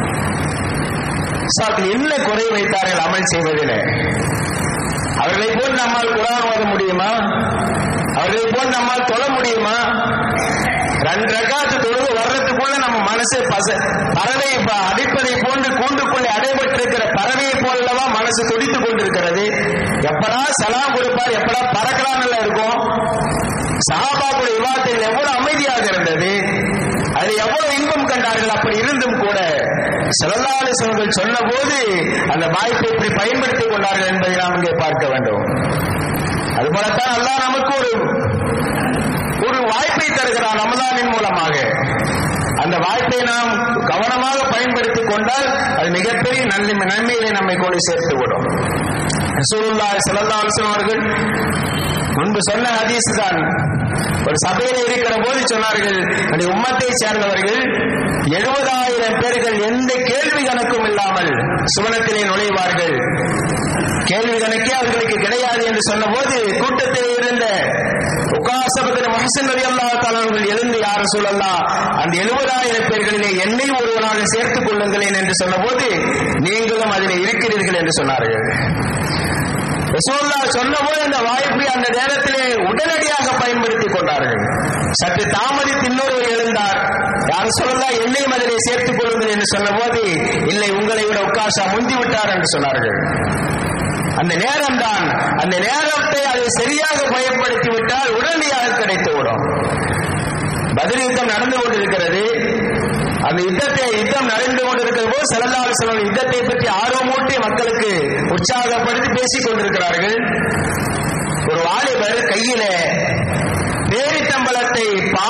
என்ன குறை வைத்தார்கள் அமல் செய்வதில் அவர்களை போல் நம்மால் குரான் ஓத முடியுமா அவர்களை போல் நம்மால் தொழ முடியுமா ரெண்டு ரகாத்து தொழுது வர்றதுக்குள்ள நம்ம மனசு பச பறவை அடிப்பதை போன்று கூண்டுக்குள்ளே அடைபட்டிருக்கிற பறவையை போலவா மனசு துடித்துக் கொண்டிருக்கிறது எப்படா சலாம் கொடுப்பார் எப்படா பறக்கலாம்ல இருக்கும் சஹாபாக்குடைய விவாதத்தில் எவ்வளவு அமைதியாக இருந்தது அதில் எவ்வளவு இன்பம் கண்டார்கள் அப்படி இருந்தும் கூட செல்லல்லாலிசவர்கள் சொன்ன போது அந்த வாய்ப்பை இப்படி பயன்படுத்திக் கொண்டார்கள் என்பதை நாம் இங்கே பார்க்க வேண்டும் அதுபோலத்தான் அல்லாஹ் நமக்கு ஒரு ஒரு வாய்ப்பை தருகிறான் ரமதானின் மூலமாக அந்த வாய்ப்பை நாம் கவனமாக பயன்படுத்திக் கொண்டால் அது மிகப்பெரிய நன்மை நன்மைகளை நம்மை கொண்டு சேர்த்து விடும் ரசூலுல்லாஹி ஸல்லல்லாஹு அலைஹி வஸல்லம் அவர்கள் முன்பு சொன்ன ஹதீஸ் தான் ஒரு சபையில் இருக்கிற போது சொன்னார்கள் அந்த உம்மத்தை சேர்ந்தவர்கள் எழுபதாயிரம் பேர்கள் எந்த கேள்வி கணக்கும் இல்லாமல் சுவனத்திலே நுழைவார்கள் கேள்வி கணக்கே அவர்களுக்கு கிடையாது என்று சொன்னபோது கூட்டத்தில் இருந்த உகாசபத்தின் மஹசன் நபி அல்லா அவர்கள் எழுந்து யார சொல்லலாம் அந்த எழுபதாயிரம் பேர்களிலே என்னை ஒருவனாக சேர்த்துக் கொள்ளுங்களேன் என்று சொன்னபோது நீங்களும் அதில் இருக்கிறீர்கள் என்று சொன்னார்கள் ரசூல்லா சொன்னபோது அந்த வாய்ப்பை அந்த நேரத்திலே உடனடியாக பயன்படுத்திக் கொண்டார்கள் சற்று தாமதித்து இன்னொருவர் எழுந்தார் யார் சொல்லலாம் என்னையும் அதிலே சேர்த்துக் கொள்ளுங்கள் என்று சொன்னபோது இல்லை உங்களை விட உக்காசா முந்தி விட்டார் என்று சொன்னார்கள் அந்த நேரம் தான் அந்த நேரத்தை அதை சரியாக பயன்படுத்தி விட்டால் உடனடியாக கிடைத்துவிடும் பதில் யுத்தம் நடந்து கொண்டிருக்கிறது அந்த யுத்தத்தை யுத்தம் நடந்து கொண்டிருக்கிற போது செலந்தால் செல்வம் யுத்தத்தை பற்றி ஆர்வமூட்டி மக்களுக்கு உற்சாகப்படுத்தி பேசிக் கொண்டிருக்கிறார்கள் ஒரு வாலிபர் கையில பேரித்தம்பலத்தை பாதியை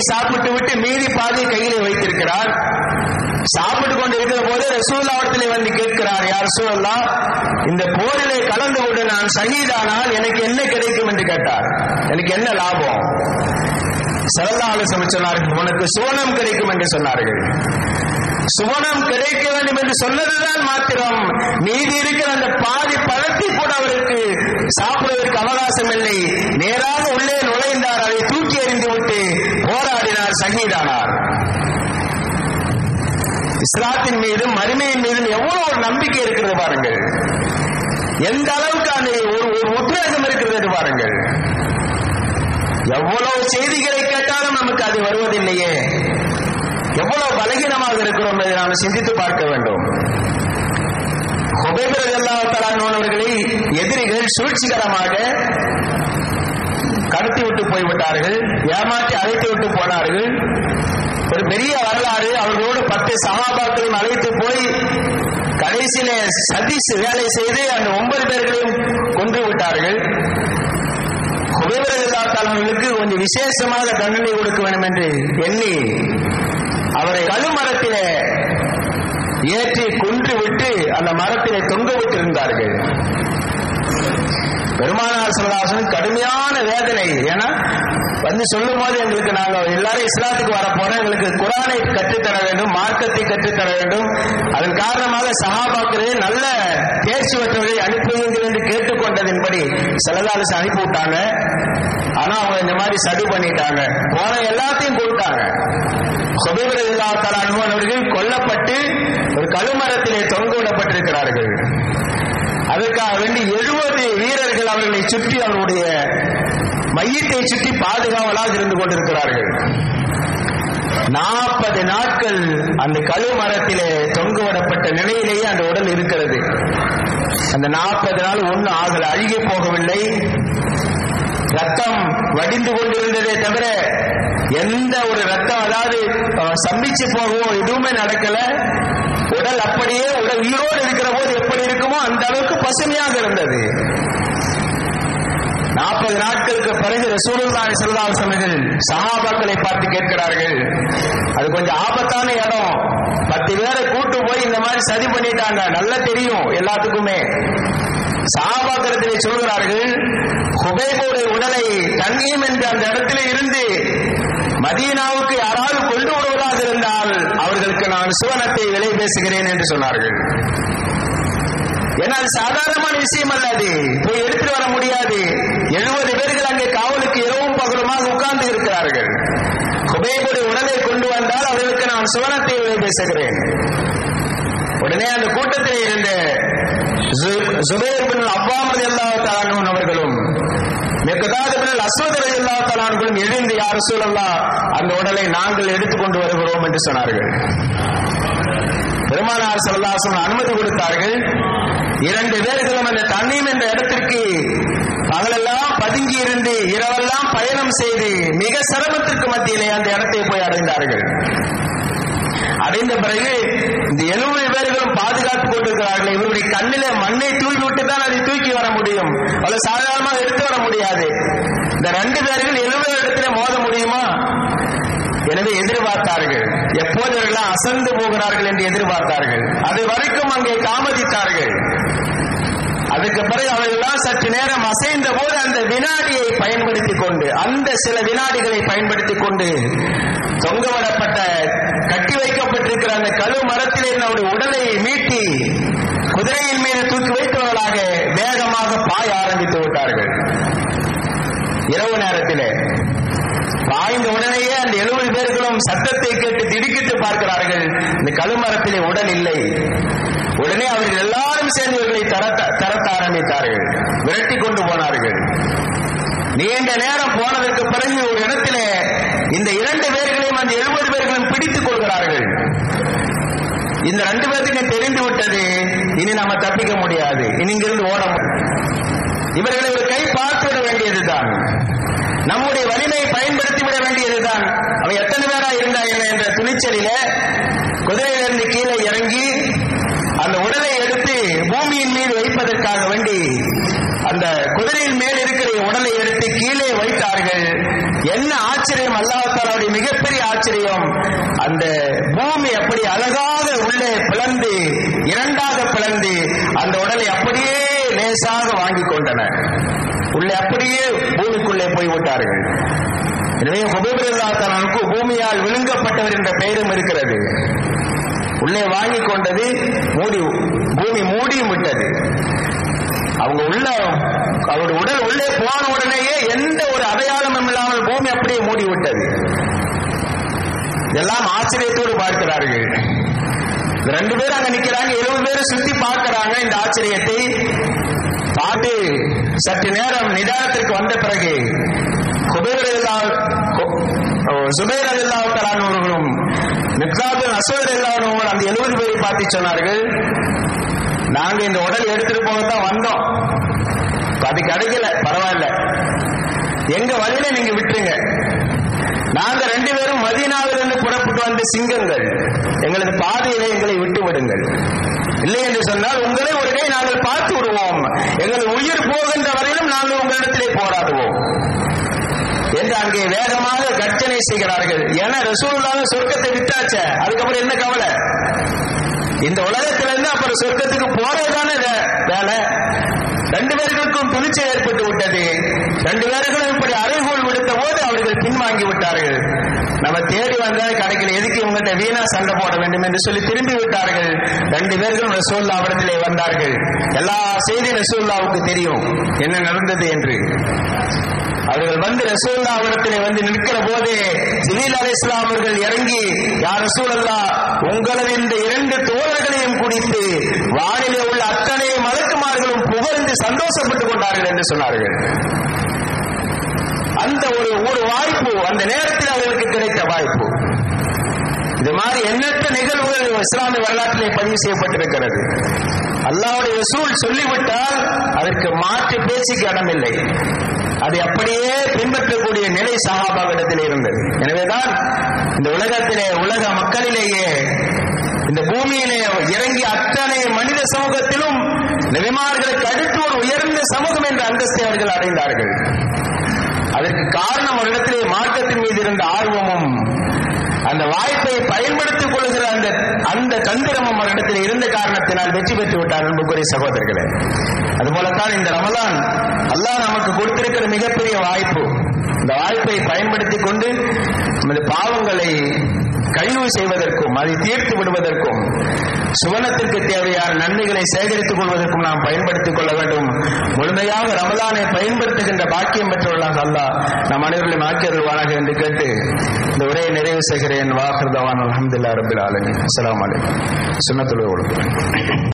சாப்பிட்டு விட்டு மீதி பாதியை கையிலே வைத்திருக்கிறார் சாப்பிட்டு கொண்டு இருக்கிற போது ரசூல்லாவிடத்திலே வந்து கேட்கிறார் யார் ரசூலல்லா இந்த போரிலே கலந்து கொண்டு நான் சகிதானால் எனக்கு என்ன கிடைக்கும் என்று கேட்டார் எனக்கு என்ன லாபம் சரல்லா ஆலோசனை சொன்னார்கள் உனக்கு சுவனம் கிடைக்கும் என்று சொன்னார்கள் சுவனம் கிடைக்க வேண்டும் என்று சொன்னதுதான் மாத்திரம் மீதி இருக்கிற அந்த பாதி பழத்தை கூட அவருக்கு சாப்பிடுவதற்கு அவகாசம் இல்லை நேராக உள்ளே நுழைந்தார் அதை தூக்கி எறிந்து விட்டு போராடினார் சகிதானார் இஸ்லாத்தின் மீதும் மறுமையின் மீதும் எவ்வளவு ஒரு நம்பிக்கை இருக்கிறது பாருங்கள் எந்த அளவுக்கு அந்த ஒரு ஒரு உத்வேகம் இருக்கிறது என்று பாருங்கள் எவ்வளவு செய்திகளை கேட்டாலும் நமக்கு அது வருவதில்லையே எவ்வளவு பலகீனமாக இருக்கிறோம் என்பதை நாம் சிந்தித்து பார்க்க வேண்டும் ஹுபைபர் அல்லா தலானவர்களை எதிரிகள் சூழ்ச்சிகரமாக கடத்தி விட்டு போய்விட்டார்கள் ஏமாற்றி அழைத்து விட்டு போனார்கள் ஒரு பெரிய வரலாறு அவர்களோடு பத்து சகாபாக்களையும் அழைத்து போய் கடைசியில சதீஷ் வேலை செய்து அந்த ஒன்பது பேர்களையும் கொன்று விட்டார்கள் குபேரர்களுக்கு கொஞ்சம் விசேஷமாக தண்டனை கொடுக்க வேண்டும் என்று எண்ணி அவரை கழுமரத்திலே ஏற்றி கொன்று விட்டு அந்த மரத்திலே தொங்க விட்டிருந்தார்கள் பெருமானார் சல்லாசன் கடுமையான வேதனை ஏன்னா வந்து சொல்லும் போது எங்களுக்கு நாங்கள் எல்லாரும் இஸ்லாத்துக்கு வர போறோம் எங்களுக்கு குரானை கற்றுத்தர வேண்டும் மார்க்கத்தை கற்றுத்தர வேண்டும் அதன் காரணமாக சஹாபாக்களே நல்ல தேர்ச்சி பெற்றவர்களை அனுப்புவீங்கள் என்று கேட்டுக்கொண்டதின்படி செலதாலிசு அனுப்பி விட்டாங்க ஆனா அவங்க இந்த மாதிரி சதி பண்ணிட்டாங்க போன எல்லாத்தையும் கொடுத்தாங்க சுபேபரல்லா தலான் அவர்கள் கொல்லப்பட்டு ஒரு கழுமரத்திலே தொங்க விடப்பட்டிருக்கிறார்கள் அதற்காக வேண்டி எழுபது வீரர்கள் அவர்களை சுற்றி அவருடைய மையத்தை சுற்றி பாதுகாவலாக இருந்து கொண்டிருக்கிறார்கள் நாற்பது நாட்கள் அந்த கழுமரத்திலே தொங்குவிடப்பட்ட நிலையிலேயே அந்த உடல் இருக்கிறது அந்த நாற்பது நாள் ஒன்றும் ஆகல அழுகி போகவில்லை ரத்தம் வடிந்து கொண்டிருந்ததே தவிர எந்த ஒரு ரத்தம் அதாவது சம்பிச்சு போகவோ எதுவுமே நடக்கல உடல் அப்படியே உடல் உயிரோடு இருக்கிற போது எப்படி இருக்குமோ அந்த அளவுக்கு பசுமையாக இருந்தது நாற்பது நாட்களுக்கு பிறகு ரசூலுல்லாஹி ஸல்லல்லாஹு அலைஹி வஸல்லம் சஹாபாக்களை பார்த்து கேட்கிறார்கள் அது கொஞ்சம் ஆபத்தான இடம் பத்து பேரை கூட்டு போய் இந்த மாதிரி சதி பண்ணிட்டாங்க நல்லா தெரியும் எல்லாத்துக்குமே சஹாபாக்களத்திலே சொல்கிறார்கள் ஹுபைபுடைய உடலை தங்கியும் என்ற அந்த இடத்துல இருந்து மதீனாவுக்கு யாராவது கொண்டு வருவதாக இருந்தால் அவர்களுக்கு நான் சுவனத்தை விலை பேசுகிறேன் என்று சொன்னார்கள் ஏன்னா அது சாதாரணமான விஷயம் அல்ல அது போய் எடுத்துட்டு வர முடியாது எழுபது பேர்கள் அங்கே காவலுக்கு இரவும் பகலுமாக உட்கார்ந்து இருக்கிறார்கள் குபேபுடைய உடலை கொண்டு வந்தால் அவர்களுக்கு நான் சுவனத்தை விலை பேசுகிறேன் உடனே அந்த கூட்டத்தில் இருந்த சுபேர் அவ்வாமது எல்லா தானூன் அவர்களும் மெக்கதாது அஸ்வத் எல்லா தலான்களும் எழுந்து யார் சூழல்லா அந்த உடலை நாங்கள் எடுத்துக்கொண்டு வருகிறோம் என்று சொன்னார்கள் பெருமானார் சல்லாசன் அனுமதி கொடுத்தார்கள் இரண்டு பேர்களும் அந்த தண்ணீர் என்ற இடத்திற்கு பகலெல்லாம் பதுங்கி இருந்து இரவெல்லாம் பயணம் செய்து மிக சிரமத்திற்கு மத்தியிலே அந்த இடத்தை போய் அடைந்தார்கள் அடைந்த பிறகு இந்த எழுபது பேர்களும் பாதுகாத்துக் கொண்டிருக்கிறார்கள் இவருடைய கண்ணிலே மண்ணை தூவி விட்டு தான் அதை தூக்கி வர முடியும் அவ்வளவு சாதாரணமாக எடுத்து வர முடியாது இந்த ரெண்டு பேர்கள் எழுபது இடத்துல மோத முடியுமா எனவே எதிர்பார்த்தார்கள் எப்போது இவர்களாம் அசந்து போகிறார்கள் என்று எதிர்பார்த்தார்கள் அது வரைக்கும் அங்கே தாமதித்தார்கள் அதுக்கு பிறகு அவர்கள்லாம் சற்று நேரம் அசைந்த போது அந்த வினாடியை பயன்படுத்திக் கொண்டு அந்த சில வினாடிகளை பயன்படுத்திக் கொண்டு தொங்கவிடப்பட்ட கட்டி வைக்கப்பட்டிருக்கிற அந்த கழு மரத்திலே நம்முடைய உடலை மீட்டி குதிரையின் மீது தூக்கி வைத்தவர்களாக வேகமாக பாய ஆரம்பித்து விட்டார்கள் இரவு நேரத்திலே பாய்ந்த உடனேயே அந்த எழுபது பேர்களும் சத்தத்தை கேட்டு திடுக்கிட்டு பார்க்கிறார்கள் இந்த கழுமரத்திலே உடல் இல்லை உடனே அவர்கள் எல்லாரும் சேர்ந்து இவர்களை தரத்த தரத்த ஆரம்பித்தார்கள் விரட்டி கொண்டு போனார்கள் நீண்ட நேரம் போனதற்கு பிறகு ஒரு இடத்திலே இந்த இரண்டு பேர்களையும் அந்த எழுபது பேர்களும் பிடித்துக் கொள்கிறார்கள் இந்த ரெண்டு பேர்த்துக்கும் தெரிந்து விட்டது இனி நாம தப்பிக்க முடியாது இனி இங்கிருந்து ஓட இவர்களை ஒரு கை பார்த்து விட வேண்டியதுதான் நம்முடைய வலிமையை பயன்படுத்தி விட வேண்டியதுதான் அவன் எத்தனை பேரா இருந்தா என்ன என்ற துணிச்சலில குதிரையிலிருந்து கீழே இறங்கி அந்த உடலை எடுத்து பூமியின் மீது வைப்பதற்காக வேண்டி அந்த குதிரையின் மேல் இருக்கிற உடலை எடுத்து கீழே வைத்தார்கள் என்ன ஆச்சரியம் அல்லாஹாலுடைய மிகப்பெரிய ஆச்சரியம் அந்த பூமி அப்படி அழகாக உள்ளே பிளந்து இரண்டாக பிளந்து அந்த உடலை அப்படியே லேசாக வாங்கி கொண்டன உள்ளே அப்படியே பூமிக்குள்ளே போய் விட்டார்கள் எனவே ஹுபேபுல்லாத்தனுக்கு பூமியால் விழுங்கப்பட்டவர் என்ற பெயரும் இருக்கிறது உள்ளே வாங்கி கொண்டது மூடி பூமி மூடியும் விட்டது அவங்க உள்ள அவருடைய உடல் உள்ளே போன உடனேயே எந்த ஒரு அடையாளமும் இல்லாமல் பூமி அப்படியே மூடி விட்டது எல்லாம் ஆச்சரியத்தோடு பார்க்கிறார்கள் ரெண்டு பேரும் அங்க நிக்கிறாங்க எழுபது பேரும் சுத்தி பார்க்கிறாங்க இந்த ஆச்சரியத்தை பார்த்து சற்று நேரம் நிதானத்திற்கு வந்த பிறகு சுபேர் அல்லாவுத்தலானவர்களும் மிக்ராபின் அசோதர் இல்லாதவங்களும் அந்த எழுபது பேரை பார்த்து சொன்னார்கள் நாங்க இந்த உடல் எடுத்துட்டு போகத்தான் வந்தோம் அது கிடைக்கல பரவாயில்ல எங்க வழியில நீங்க விட்டுருங்க நாங்க ரெண்டு பேரும் மதீனாவிலிருந்து புறப்பட்டு வந்த சிங்கங்கள் எங்களது பாதையிலே எங்களை விட்டு விடுங்கள் இல்லை என்று சொன்னால் உங்களை ஒரு கை நாங்கள் பார்த்து விடுவோம் எங்கள் உயிர் போகின்ற வரையிலும் நாங்கள் உங்களிடத்திலே போராடுவோம் என்று அங்கே வேகமாக கர்ச்சனை செய்கிறார்கள் ஏன்னா ரசூலுல்லாஹ் சொர்க்கத்தை விட்டாச்ச அதுக்கப்புறம் என்ன கவலை இந்த உலகத்துல இருந்து அப்புறம் சொர்க்கத்துக்கு போறதுதானே வேலை ரெண்டு பேர்களுக்கும் துணிச்சல் ஏற்பட்டு விட்டது ரெண்டு பேர்களும் இப்படி அறைகோல் விடுத்த போது அவர்கள் பின்வாங்கி விட்டார்கள் நம்ம தேடி வந்தால் கிடைக்கல எதுக்கு இவங்ககிட்ட வீணா சண்டை போட வேண்டும் என்று சொல்லி திரும்பி விட்டார்கள் ரெண்டு பேர்களும் ரசூல்லா அவரிடத்திலே வந்தார்கள் எல்லா செய்தி ரசூல்லாவுக்கு தெரியும் என்ன நடந்தது என்று அவர்கள் வந்து ரசூல்லா அவரிடத்திலே வந்து நிற்கிற போதே ஜிலீல் அலி இஸ்லாம் அவர்கள் இறங்கி யார் ரசூலல்லா உங்களது இந்த இரண்டு தோழர்களையும் குடித்து வானிலே உள்ள அத்தனை மலக்குமார்களும் புகழ்ந்து சந்தோஷப்பட்டுக் கொண்டார்கள் என்று சொன்னார்கள் அந்த ஒரு ஒரு வாய்ப்பு அந்த நேரத்தில் அவர்களுக்கு கிடைத்த வாய்ப்பு இது மாதிரி எண்ணற்ற நிகழ்வுகள் இஸ்லாமிய வரலாற்றிலே பதிவு செய்யப்பட்டிருக்கிறது அல்லாவுடைய ரசூல் சொல்லிவிட்டால் அதற்கு மாற்று பேச்சுக்கு இடமில்லை அதை அப்படியே பின்பற்றக்கூடிய நிலை சகாபாவிடத்தில் இருந்தது எனவேதான் இந்த உலகத்திலே உலக மக்களிலேயே இந்த பூமியிலே இறங்கி அத்தனை மனித சமூகத்திலும் நெறிமார்களுக்கு அடுத்து ஒரு உயர்ந்த சமூகம் என்ற அந்தஸ்தை அவர்கள் அடைந்தார்கள் அதற்கு காரணம் ஒரு இடத்திலே மார்க்கத்தின் மீது இருந்த ஆர்வமும் அந்த வாய்ப்பை பயன்படுத்திக் கொள்கிற அந்த அந்த தந்திரமும் அவரிடத்தில் இருந்த காரணத்தினால் வெற்றி பெற்று விட்டார் அன்புக்குரிய சகோதரர்களே அதுபோலத்தான் இந்த ரமலான் அல்லாஹ் நமக்கு கொடுத்திருக்கிற மிகப்பெரிய வாய்ப்பு இந்த வாய்ப்பை பயன்படுத்திக் கொண்டு நமது பாவங்களை கழிவு செய்வதற்கும் அதை தீர்த்து விடுவதற்கும் சுவனத்திற்கு தேவையான நன்மைகளை சேகரித்துக் கொள்வதற்கும் நாம் பயன்படுத்திக் கொள்ள வேண்டும் முழுமையாக ரமலானை பயன்படுத்துகின்ற பாக்கியம் பெற்றவர்களாக அல்லாஹ் நம் அனைவர்களும் ஆக்கியருள்வானாக என்று கேட்டு இந்த உரையை நிறைவு செய்கிறேன் வாஹர்தவான் அலமதுல்லா ரபில் ஆலமி அஸ்லாம் வலைக்கம் சுண்ணத்துள்ள